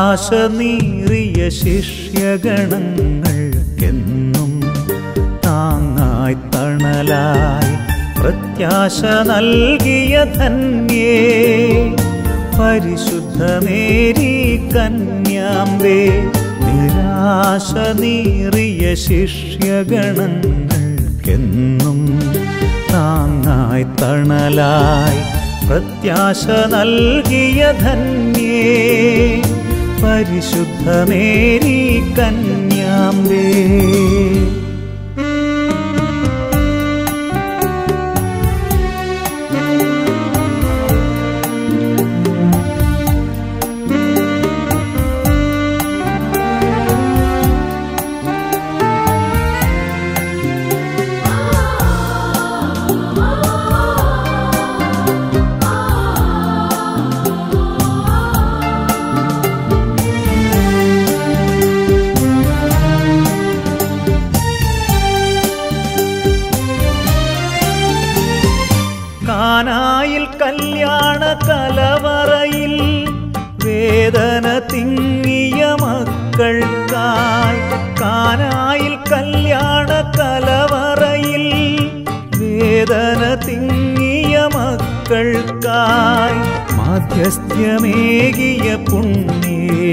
നിരാശ നീറിയ ശിഷ്യഗണങ്ങൾക്കെന്നും താങ്ങായി തണലായി പ്രത്യാശ നൽകിയ ധന്യേ പരിശുദ്ധമേരി കന്യാമ്പേ നിരാശ നീറിയ ശിഷ്യഗണങ്ങൾക്കെന്നും താങ്ങായി തണലായി പ്രത്യാശ നൽകിയ ധന്യേ പരിശുദ്ധമേരി കന്യാമ്പേ കാനായിൽ കല്യാണ കലവറയിൽ വേദന തിങ്ങിയ മക്കൾക്കായി കാനായിൽ കല്യാണ കലവറയിൽ വേദന തിങ്ങിയ മക്കൾക്കായി മാധ്യസ്ഥ്യമേകിയ പുണ്യേ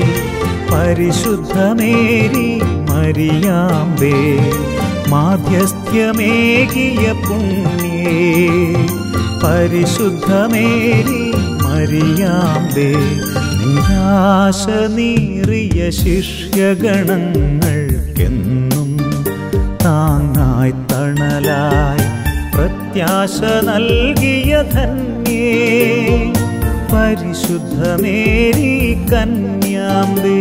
പരിശുദ്ധമേരി മരിയാമ്പേ മാധ്യസ്ഥ്യമേകിയ പുണ്യേ പരിശുദ്ധമേരി മരിയാമ്പേ നിരാശ നീറിയ ശിഷ്യഗണങ്ങൾക്കെന്നും താങ്ങായി തണലായി പ്രത്യാശ നൽകിയ ധന്യേ പരിശുദ്ധമേരി കന്യാമ്പേ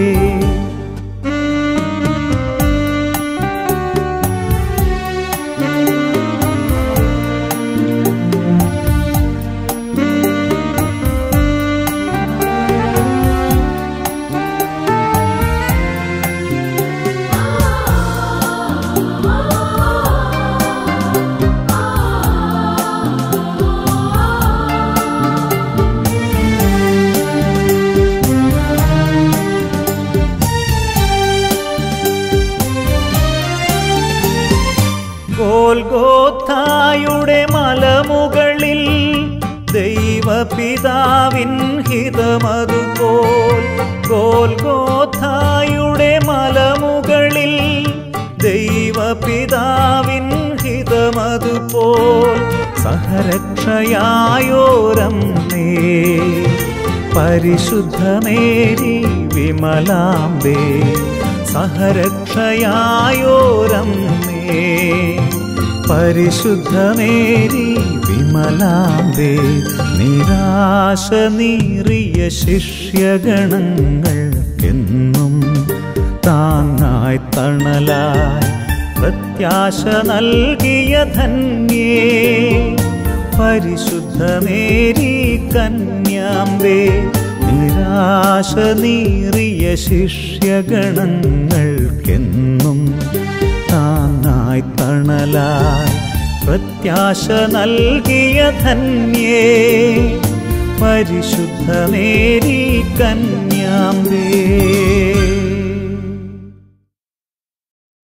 ഗോൽഗോത്തായുടെ മലമുകളിൽ ദൈവപിതാവിൻ ഹിതമതുപോൽ ഗോൽഗോത്തായുടെ മലമുകളിൽ ദൈവപിതാവിൻ ഹിതമതുപോൽ സഹരക്ഷയായോരമ്മേ പരിശുദ്ധമേരി വിമലാംബേ സഹരക്ഷയായോരമ്മേ പരിശുദ്ധമേരി വിമലാംബേ നിരാശ നീറിയ ശിഷ്യഗണങ്ങൾക്കെന്നും താങ്ങായി തണലായി പ്രത്യാശ നൽകിയ ധന്യേ പരിശുദ്ധമേരി കന്യാമ്പേ നിരാശ നീറിയ ശിഷ്യഗണങ്ങൾക്കെന്നും താങ്ങായി തണലായി പ്രത്യാശ നൽകിയ ധന്യേ പരിശുദ്ധമേരി കന്യാമ്പേ